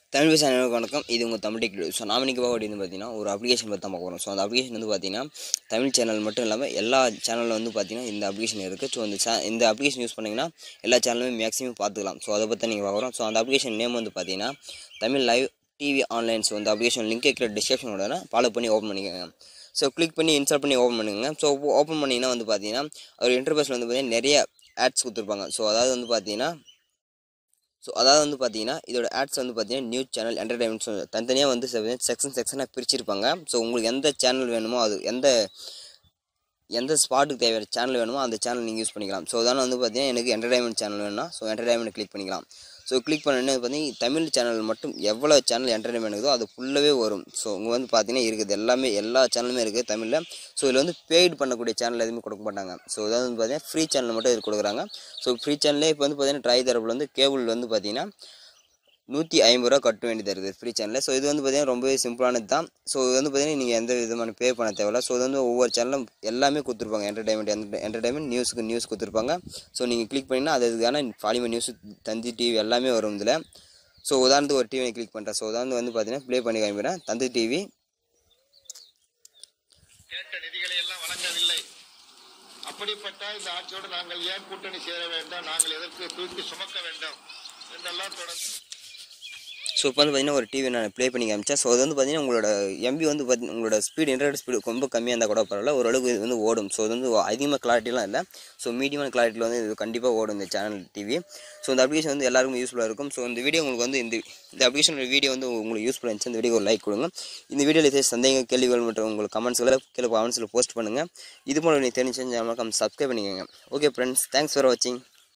தமிழ் பேச அனைவருக்கும் வணக்கம் இது உங்கள் தமிழ் டெக் ஸோ நாம இன்றைக்கி பார்க்க வேண்டியது பார்த்தீங்கன்னா ஒரு அப்ளிகேஷன் பற்றி தான் பார்க்க போகிறோம் ஸோ அந்த அப்ளிகேஷன் வந்து பார்த்தீங்கன்னா தமிழ் சேனல் மட்டும் இல்லாமல் எல்லா சேனலில் வந்து பார்த்தீங்கன்னா இந்த அப்ளிகேஷன் இருக்குது ஸோ இந்த சே இந்த அப்ளிகேஷன் யூஸ் பண்ணிங்கன்னா எல்லா சேனலுமே மேக்ஸிமம் பார்த்துக்கலாம் ஸோ அதை பற்றி நீங்கள் பார்க்குறோம் ஸோ அந்த அப்ளிகேஷன் நேம் வந்து பார்த்தீங்கன்னா Tamil live TV online so இந்த அப்ளிகேஷன் லிங்க் இருக்கிற டிஸ்கிரிப்ஷனோட ஃபாலோ பண்ணி ஓப்பன் பண்ணிக்கோங்க ஸோ கிளிக் பண்ணி இன்ஸ்டால் பண்ணி ஓப்பன் பண்ணுங்க ஸோ ஓப்பன் பண்ணிங்கன்னா வந்து பார்த்தீங்கன்னா ஒரு இன்டர்ஃபேஸில் வந்து பார்த்தீங்கன்னா நிறைய ஆட்ஸ் கொடுத்துருப்பாங்க ஸோ அதாவது வந்து பார்த்தீங்கன்னா ஸோ அதாவது வந்து பார்த்தீங்கன்னா இதோட ஆட்ஸ் வந்து பார்த்தீங்கன்னா நியூஸ் சேனல் என்டர்டைன்மெண்ட் தனித்தனியாக வந்து செக்ஷன் செக்ஷனாக பிரிச்சிருப்பாங்க ஸோ உங்களுக்கு எந்த சேனல் வேணுமோ அது எந்த எந்த ஸ்பாட்டுக்கு தேவையான சேனல் வேணுமோ அந்த சேனல் நீங்கள் யூஸ் பண்ணிக்கலாம் ஸோ அதான வந்து பார்த்தீங்கன்னா எனக்கு என்டர்டைன்மெண்ட் சேனல் வேணும்னா ஸோ என்டர்டைன்மெண்ட் கிளிக் பண்ணிக்கலாம் ஸோ கிளிக் பண்ணோன்னே பார்த்தீங்கன்னா தமிழ் சேனல் மட்டும் எவ்வளோ சேனல் என்டர்டைன்மெண்ட் இருக்குதோ அது ஃபுல்லாகவே வரும் ஸோ உங்கள் வந்து பார்த்தீங்கன்னா இருக்குது எல்லாமே எல்லா சேனலுமே இருக்குது தமிழில் ஸோ இதில் வந்து பெய்டு பண்ணக்கூடிய சேனல் எதுவுமே கொடுக்க மாட்டாங்க ஸோ இதாவது வந்து பார்த்தீங்கன்னா ஃப்ரீ சேனல் மட்டும் இது கொடுக்குறாங்க ஸோ ஃப்ரீ சேனல்லே இப்போ வந்து பார்த்தீங்கன்னா ட்ரை தரப்பில் வந்து கேபிள் வந்து பார்த்தீங்கன்னா நூற்றி ஐம்பது ரூபா கட்ட வேண்டியது இருக்குது ஃப்ரீ சேனலில் ஸோ இது வந்து பார்த்தீங்கன்னா ரொம்பவே சிம்பிளானது தான் ஸோ இது வந்து பார்த்தீங்கன்னா நீங்கள் எந்த விதமான பே பண்ண தேவையில்ல ஸோ இது வந்து ஒவ்வொரு சேனலும் எல்லாமே கொடுத்துருப்பாங்க என்டர்டைன்மெண்ட் எந்த என்டர்டைன்மெண்ட் நியூஸுக்கு நியூஸ் கொடுத்துருப்பாங்க ஸோ நீங்கள் கிளிக் பண்ணிங்கன்னா அது அதுக்கான பாலிமர் நியூஸ் தந்தி டிவி எல்லாமே வரும் இதில் ஸோ உதாரணத்துக்கு ஒரு டிவியை கிளிக் பண்ணுறேன் ஸோ உதாரணத்துக்கு வந்து பார்த்தீங்கன்னா ப்ளே பண்ணி காமிக்கிறேன் தந்தி டிவி கேட்ட நிதிகளை எல்லாம் வழங்கவில்லை அப்படிப்பட்ட இந்த ஆட்சியோடு நாங்கள் ஏன் கூட்டணி சேர வேண்டாம் நாங்கள் எதற்கு தூக்கி சுமக்க வேண்டும் என்றெல்லாம் தொடர்ந்து ஸோ இப்போ வந்து பார்த்தீங்கன்னா ஒரு டிவி நான் ப்ளே பண்ணி காமிச்சேன் ஸோ அது வந்து பார்த்தீங்கன்னா உங்களோட எம்பி வந்து பார்த்தி உங்களோட ஸ்பீடு இன்டர்நெட் ஸ்பீடு ரொம்ப கம்மியாக இருந்தால் கூட பரவாயில்ல ஓரளவுக்கு இது வந்து ஓடும் ஸோ இது வந்து அதிகமாக கிளாரிட்டிலாம் இல்லை ஸோ மீடியமான கிளாரிட்டியில் வந்து இது கண்டிப்பாக ஓடும் இந்த சேனல் டிவி ஸோ இந்த அப்ளிகேஷன் வந்து எல்லாருக்கும் யூஸ்ஃபுல்லாக இருக்கும் ஸோ இந்த வீடியோ உங்களுக்கு வந்து இந்த இந்த அப்ளிகேஷனோட வீடியோ வந்து உங்களுக்கு யூஸ்ஃபுல்லாக இருந்துச்சு இந்த வீடியோ ஒரு லைக் கொடுங்க இந்த வீடியோவில் ஏதாவது சந்தேகம் கேள்விகள் மற்றும் உங்களுக்கு கமெண்ட்ஸ்களை கீழே கமெண்ட்ஸில் போஸ்ட் பண்ணுங்கள் இது போல நீங்கள் தெரிஞ்சு மறக்காம சப்ஸ்கிரைப் பண்ணிக்கோங்க ஓகே ஃப்ரெண்ட்ஸ் தேங்க்ஸ் ஃபார் வாட்சிங்